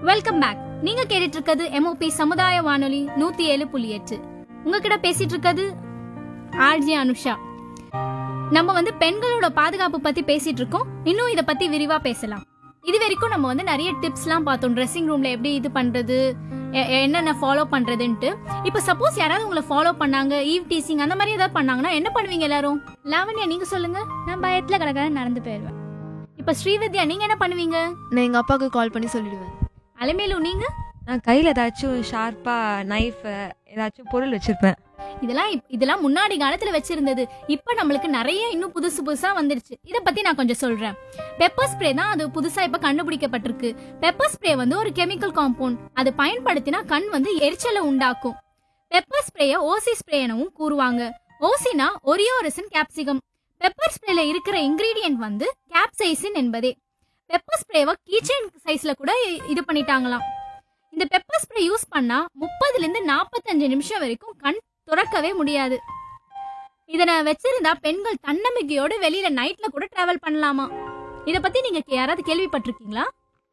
welcome back நீங்க கேட்டுட்டு இருக்கிறது எம்ஓபி சமுதாய வானொலி நூத்தி ஏழு புள்ளி எட்டு உங்ககிட்ட பேசிட்டு இருக்கிறது ஆர்ஜி அனுஷா நம்ம வந்து பெண்களோட பாதுகாப்பு பத்தி பேசிட்டு இருக்கோம் இன்னும் இத பத்தி விரிவா பேசலாம் இது வரைக்கும் நம்ம வந்து நிறைய டிப்ஸ்லாம் பார்த்தோம் ட்ரெஸ்ஸிங் ரூம்ல எப்படி இது பண்றது எ- என்னென்ன ஃபாலோ பண்றதுன்ட்டு இப்போ சப்போஸ் யாராவது உங்களை ஃபாலோ பண்ணாங்க ஈவ் டீசிங் அந்த மாதிரி ஏதாவது பண்ணாங்கன்னா என்ன பண்ணுவீங்க எல்லாரும் லாவண்யா நீங்க சொல்லுங்க நான் பயத்துல கடற்கரை நடந்து போயிடுவேன் இப்ப ஸ்ரீவித்யா நீங்க என்ன பண்ணுவீங்க நான் எங்கள் அப்பாவுக்கு கால் பண்ணி சொல்லிடுவேன் அலமேலு நீங்க நான் கையில் ஏதாச்சும் ஷார்ப்பாக நைஃப் ஏதாச்சும் பொருள் வச்சுருப்பேன் இதெல்லாம் இப்- இதெல்லாம் முன்னாடி காலத்துல வச்சிருந்தது இப்ப நம்மளுக்கு நிறைய இன்னும் புதுசு புதுசா வந்துருச்சு இத பத்தி நான் கொஞ்சம் சொல்றேன் பெப்பர் ஸ்ப்ரே தான் அது புதுசா இப்ப கண்டுபிடிக்கப்பட்டிருக்கு பெப்பர் ஸ்ப்ரே வந்து ஒரு கெமிக்கல் காம்பவுண்ட் அது பயன்படுத்தினா கண் வந்து எரிச்சலை உண்டாக்கும் பெப்பர் ஸ்ப்ரேய ஓசி ஸ்ப்ரே எனவும் கூறுவாங்க ஓசினா ஒரியோரசன் கேப்சிகம் பெப்பர் ஸ்ப்ரேல இருக்கிற இன்கிரீடியன்ட் வந்து கேப்சைசின் என்பதே பெப்பர் ஸ்ப்ரேவை கீச்சைன் சைஸ்ல கூட இ- இது பண்ணிட்டாங்களாம் இந்த பெப்பர் ஸ்ப்ரே யூஸ் பண்ணா முப்பதுல இருந்து நாற்பத்தஞ்சு நிமிஷம் வரைக்கும் கண் துறக்கவே முடியாது இதனை வச்சிருந்தா பெண்கள் தன்னம்பிக்கையோடு வெளியில நைட்ல கூட டிராவல் பண்ணலாமா இத பத்தி நீங்க யாராவது கேள்விப்பட்டிருக்கீங்களா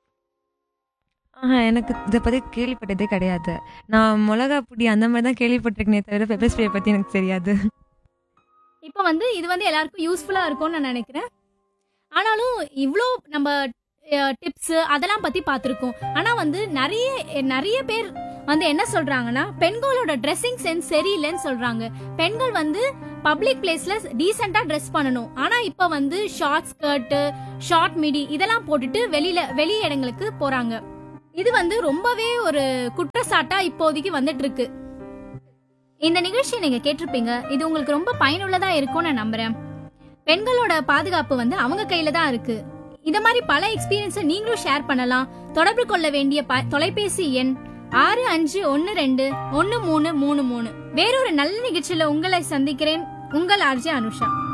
ஆஹா எனக்கு இதை பற்றி கேள்விப்பட்டதே கிடையாது நான் மிளகா பொடி அந்த மாதிரி தான் கேள்விப்பட்டிருக்கேனே தவிர பெப்பர் ஸ்ப்ரே பற்றி எனக்கு தெரியாது இப்போ வந்து இது வந்து எல்லாருக்கும் யூஸ்ஃபுல்லா இருக்கும்னு நான் நினைக்கிறேன் ஆனாலும் இவ்வளோ நம்ம டிப்ஸ் அதெல்லாம் பத்தி பார்த்துருக்கோம் ஆனா வந்து நிறைய நிறைய பேர் வந்து என்ன சொல்றாங்கன்னா பெண்களோட ட்ரெஸ்ஸிங் சென்ஸ் சரியில்லைன்னு சொல்றாங்க பெண்கள் வந்து பப்ளிக் பிளேஸ்ல டீசெண்டா ட்ரெஸ் பண்ணணும் ஆனா இப்ப வந்து ஷார்ட் ஸ்கர்ட் ஷார்ட் மிடி இதெல்லாம் போட்டுட்டு வெளியில வெளி இடங்களுக்கு போறாங்க இது வந்து ரொம்பவே ஒரு குற்றச்சாட்டா இப்போதைக்கு வந்துட்டு இருக்கு இந்த நிகழ்ச்சியை நீங்க கேட்டிருப்பீங்க இது உங்களுக்கு ரொம்ப பயனுள்ளதா இருக்கும்னு நான் நம்புறேன் பெண்களோட பாதுகாப்பு வந்து அவங்க கையில தான் இருக்கு இந்த மாதிரி பல எக்ஸ்பீரியன்ஸை நீங்களும் ஷேர் பண்ணலாம் தொடர்பு கொள்ள வேண்டிய ப- தொலைபேசி எண் ஆறு அஞ்சு ஒன்னு ரெண்டு ஒன்னு மூணு மூணு மூணு வேறொரு நல்ல நிகழ்ச்சியில உங்களை சந்திக்கிறேன் உங்கள் ஆர்ஜே அனுஷா